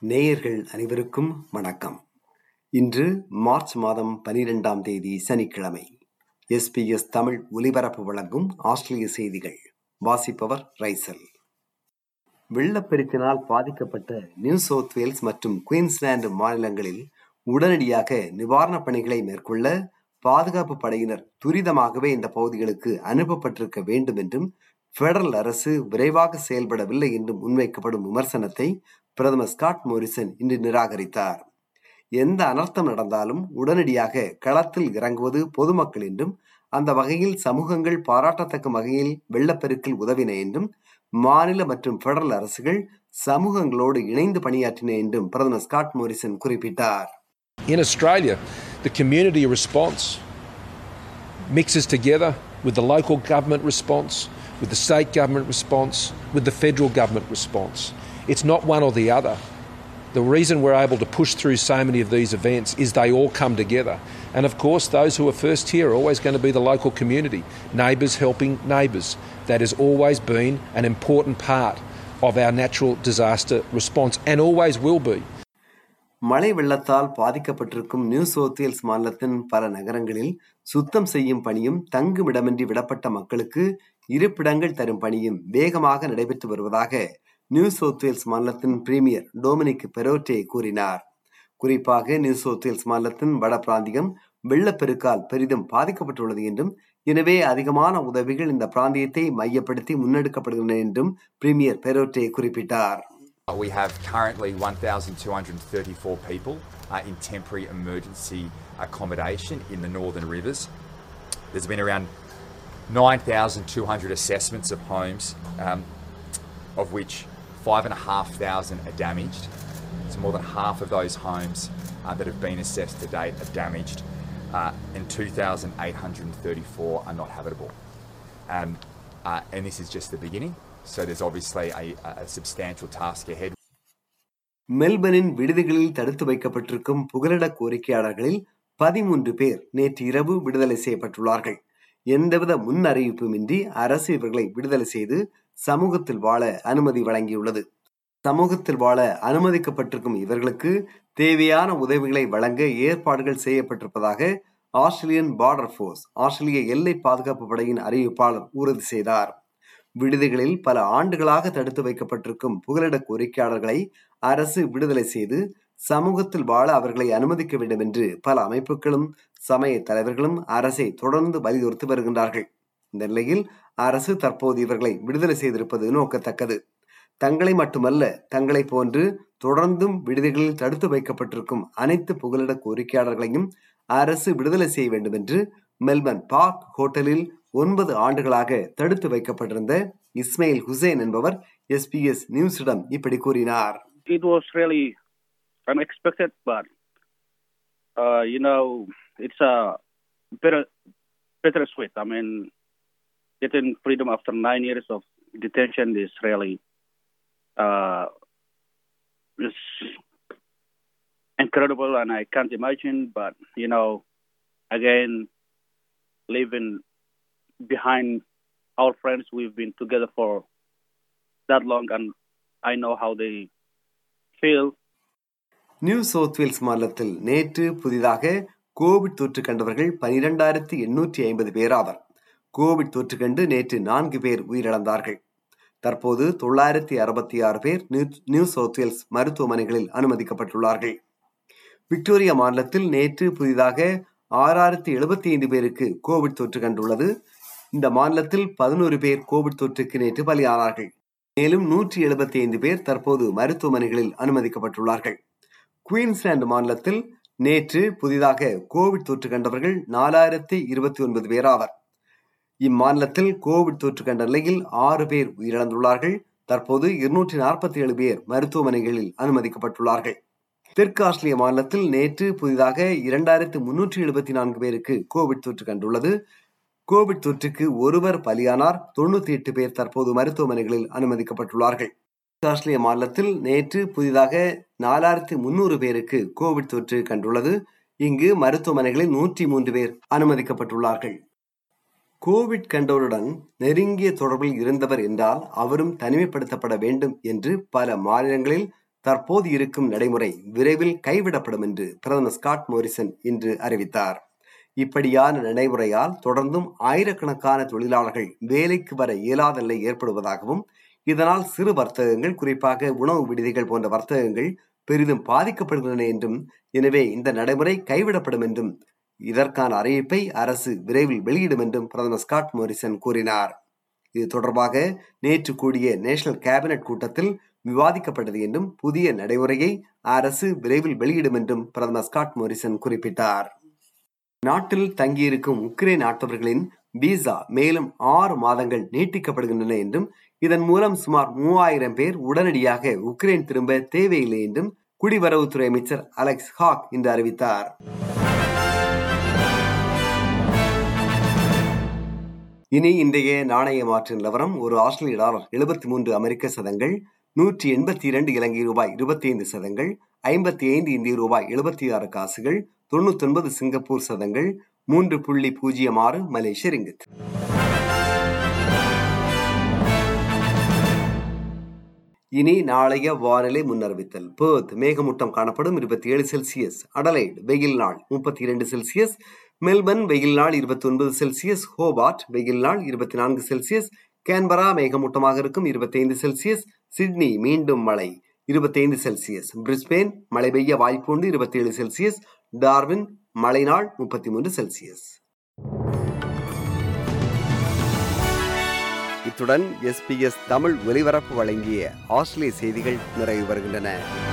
நேயர்கள் அனைவருக்கும் வணக்கம் இன்று மார்ச் மாதம் பனிரெண்டாம் தேதி சனிக்கிழமை எஸ்பிஎஸ் தமிழ் ஒலிபரப்பு வழங்கும் ஆஸ்திரேலிய செய்திகள் வாசிப்பவர் ரைசல் வெள்ளப்பெருக்கினால் பாதிக்கப்பட்ட நியூ சவுத் வேல்ஸ் மற்றும் குயின்ஸ்லாந்து மாநிலங்களில் உடனடியாக நிவாரணப் பணிகளை மேற்கொள்ள பாதுகாப்பு படையினர் துரிதமாகவே இந்த பகுதிகளுக்கு அனுப்பப்பட்டிருக்க வேண்டும் என்றும் பெடரல் அரசு விரைவாக செயல்படவில்லை என்றும் முன்வைக்கப்படும் விமர்சனத்தை பிரதமர் ஸ்காட் மோரிசன் இன்று நிராகரித்தார் எந்த அனர்த்தம் நடந்தாலும் உடனடியாக களத்தில் இறங்குவது பொதுமக்கள் என்றும் அந்த வகையில் சமூகங்கள் பாராட்டத்தக்க வகையில் வெள்ளப்பெருக்கில் உதவின என்றும் மாநில மற்றும் பெடரல் அரசுகள் சமூகங்களோடு இணைந்து பணியாற்றின என்றும் பிரதமர் ஸ்காட் மோரிசன் குறிப்பிட்டார் In Australia, the community response mixes together with the local government response, with the state government response, with the federal government response. It's not one or the other. The reason we're able to push through so many of these events is they all come together. And of course, those who are first here are always going to be the local community, neighbours helping neighbours. That has always been an important part of our natural disaster response and always will be. மழை வெள்ளத்தால் பாதிக்கப்பட்டிருக்கும் new South Wales மாநிலத்தின் பல நகரங்களில் சுத்தம் செய்யும் பணியும் தங்குமிடமின்றி விடப்பட்ட மக்களுக்கு இருப்பிடங்கள் தரும் பணியும் வேகமாக நடைபெற்று வருவதாக நியூ சவுத் வேல்ஸ் மாநிலத்தின் பிரீமியர் டொமினிக் பெரோட்டே கூறினார் குறிப்பாக நியூ சவுத் வேல்ஸ் மாநிலத்தின் வட பிராந்தியம் வெள்ளப்பெருக்கால் பெரிதும் பாதிக்கப்பட்டுள்ளது என்றும் எனவே அதிகமான உதவிகள் இந்த பிராந்தியத்தை மையப்படுத்தி முன்னெடுக்கப்படுகின்றன என்றும் பிரீமியர் பெரோட்டே குறிப்பிட்டார் We have currently 1,234 people uh, in temporary emergency accommodation in the Northern Rivers. There's been around 9,200 assessments of homes, um, of which 5,500 are damaged. So more than half of those homes uh, that have been assessed to date are damaged, uh, and 2,834 are not habitable. Um, uh, and this is just the beginning. So there's obviously a, a substantial task ahead. மெல்பர்னின் விடுதிகளில் தடுத்து வைக்கப்பட்டிருக்கும் புகலிட கோரிக்கையாளர்களில் பதிமூன்று பேர் நேற்று இரவு விடுதலை செய்யப்பட்டுள்ளார்கள் எந்தவித முன் அறிவிப்புமின்றி அரசு இவர்களை விடுதலை செய்து சமூகத்தில் வாழ அனுமதி வழங்கியுள்ளது சமூகத்தில் வாழ அனுமதிக்கப்பட்டிருக்கும் இவர்களுக்கு தேவையான உதவிகளை வழங்க ஏற்பாடுகள் செய்யப்பட்டிருப்பதாக ஆஸ்திரேலியன் பார்டர் போர்ஸ் ஆஸ்திரேலிய எல்லை பாதுகாப்பு படையின் அறிவிப்பாளர் உறுதி செய்தார் விடுதிகளில் பல ஆண்டுகளாக தடுத்து வைக்கப்பட்டிருக்கும் புகலிட கோரிக்கையாளர்களை அரசு விடுதலை செய்து சமூகத்தில் வாழ அவர்களை அனுமதிக்க வேண்டும் என்று பல அமைப்புகளும் சமய தலைவர்களும் அரசை தொடர்ந்து வலியுறுத்தி வருகின்றார்கள் இந்த நிலையில் அரசு தற்போது இவர்களை விடுதலை செய்திருப்பது நோக்கத்தக்கது தங்களை மட்டுமல்ல தங்களை போன்று தொடர்ந்தும் விடுதிகளில் தடுத்து வைக்கப்பட்டிருக்கும் அனைத்து புகலிட கோரிக்கையாளர்களையும் அரசு விடுதலை செய்ய வேண்டும் என்று மெல்பர்ன் பார்க் ஹோட்டலில் ஒன்பது ஆண்டுகளாக தடுத்து வைக்கப்பட்டிருந்த இஸ்மாயில் ஹுசேன் என்பவர் எஸ்பிஎஸ் நியூஸிடம் இப்படி கூறினார் It was really unexpected, but uh, you know, it's a bitter, bittersweet. I mean, getting freedom after nine years of detention is really uh, is incredible, and I can't imagine. But you know, again, living behind our friends, we've been together for that long, and I know how they feel. New South Wales மாநிலத்தில் நேற்று புதிதாக Covid தொற்று கண்டவர்கள் பனிரெண்டாயிரத்தி எண்ணூற்றி ஐம்பது பேர் ஆவர் Covid தொற்று கண்டு நேற்று நான்கு பேர் உயிரிழந்தார்கள் தற்போது தொள்ளாயிரத்தி அறுபத்தி ஆறு பேர் நியூ சவுத் வேல்ஸ் மருத்துவமனைகளில் அனுமதிக்கப்பட்டுள்ளார்கள் விக்டோரியா மாநிலத்தில் நேற்று புதிதாக ஆறாயிரத்தி எழுபத்தி ஐந்து பேருக்கு கோவிட் தொற்று கண்டுள்ளது இந்த மாநிலத்தில் பதினோரு பேர் கோவிட் தொற்றுக்கு நேற்று பலியானார்கள் மேலும் நூற்றி எழுபத்தி ஐந்து பேர் தற்போது மருத்துவமனைகளில் அனுமதிக்கப்பட்டுள்ளார்கள் குயின்ஸ்லாந்து மாநிலத்தில் நேற்று புதிதாக கோவிட் தொற்று கண்டவர்கள் நாலாயிரத்தி இருபத்தி ஒன்பது பேர் ஆவர் இம்மாநிலத்தில் கோவிட் தொற்று கண்ட நிலையில் ஆறு பேர் உயிரிழந்துள்ளார்கள் தற்போது இருநூற்றி நாற்பத்தி ஏழு பேர் மருத்துவமனைகளில் அனுமதிக்கப்பட்டுள்ளார்கள் தெற்கு ஆஸ்திரேலிய மாநிலத்தில் நேற்று புதிதாக இரண்டாயிரத்து முன்னூற்றி எழுபத்தி நான்கு பேருக்கு கோவிட் தொற்று கண்டுள்ளது கோவிட் தொற்றுக்கு ஒருவர் பலியானார் தொண்ணூத்தி எட்டு பேர் தற்போது மருத்துவமனைகளில் அனுமதிக்கப்பட்டுள்ளார்கள் ஆஸ்திரேலிய மாநிலத்தில் நேற்று புதிதாக நாலாயிரத்தி முன்னூறு பேருக்கு கோவிட் தொற்று கண்டுள்ளது இங்கு மருத்துவமனைகளில் நூற்றி மூன்று பேர் அனுமதிக்கப்பட்டுள்ளார்கள் கோவிட் கண்டவருடன் நெருங்கிய தொடர்பில் இருந்தவர் என்றால் அவரும் தனிமைப்படுத்தப்பட வேண்டும் என்று பல மாநிலங்களில் தற்போது இருக்கும் நடைமுறை விரைவில் கைவிடப்படும் என்று பிரதமர் ஸ்காட் மோரிசன் இன்று அறிவித்தார் இப்படியான நடைமுறையால் தொடர்ந்தும் ஆயிரக்கணக்கான தொழிலாளர்கள் வேலைக்கு வர இயலாத நிலை ஏற்படுவதாகவும் இதனால் சிறு வர்த்தகங்கள் குறிப்பாக உணவு விடுதிகள் போன்ற வர்த்தகங்கள் பெரிதும் பாதிக்கப்படுகின்றன என்றும் எனவே இந்த நடைமுறை கைவிடப்படும் என்றும் இதற்கான அறிவிப்பை அரசு விரைவில் வெளியிடும் என்றும் பிரதமர் ஸ்காட் மோரிசன் கூறினார் இது தொடர்பாக நேற்று கூடிய நேஷனல் கேபினட் கூட்டத்தில் விவாதிக்கப்பட்டது என்றும் புதிய நடைமுறையை அரசு விரைவில் வெளியிடும் என்றும் பிரதமர் ஸ்காட் மோரிசன் குறிப்பிட்டார் நாட்டில் தங்கியிருக்கும் உக்ரைன் நாட்டவர்களின் விசா மேலும் ஆறு மாதங்கள் நீட்டிக்கப்படுகின்றன என்றும் இதன் மூலம் சுமார் மூவாயிரம் பேர் உடனடியாக உக்ரைன் திரும்ப தேவையில்லை என்றும் குடிவரவுத்துறை அமைச்சர் அலெக்ஸ் ஹாக் இன்று அறிவித்தார் இனி இன்றைய நாணய மாற்று நிலவரம் ஒரு ஆஸ்திரேலிய டாலர் எழுபத்தி மூன்று அமெரிக்க சதங்கள் நூற்றி எண்பத்தி இரண்டு இலங்கை ரூபாய் இருபத்தி ஐந்து சதங்கள் ஐம்பத்தி ஐந்து இந்திய ரூபாய் எழுபத்தி ஆறு காசுகள் தொண்ணூத்தி ஒன்பது சிங்கப்பூர் சதங்கள் மூன்று புள்ளி பூஜ்ஜியம் ஆறு மலேசிய ரிங்கித் இனி நாளைய வானிலை முன்னறிவித்தல் பேர்த் மேகமூட்டம் காணப்படும் இருபத்தி ஏழு செல்சியஸ் அடலைட் வெயில் நாள் முப்பத்தி இரண்டு செல்சியஸ் மெல்பர்ன் வெயில் நாள் இருபத்தி ஒன்பது செல்சியஸ் ஹோபார்ட் வெயில் நாள் இருபத்தி நான்கு செல்சியஸ் கேன்பரா மேகமூட்டமாக இருக்கும் இருபத்தைந்து செல்சியஸ் சிட்னி மீண்டும் மழை இருபத்தைந்து செல்சியஸ் பிரிஸ்பேன் மழை பெய்ய வாய்ப்புண்டு இருபத்தி ஏழு செல்சியஸ் டார்வின் மழை நாள் முப்பத்தி மூன்று செல்சியஸ் இத்துடன் எஸ்பிஎஸ் தமிழ் ஒலிபரப்பு வழங்கிய ஆஸ்திரேலிய செய்திகள் நிறைவு வருகின்றன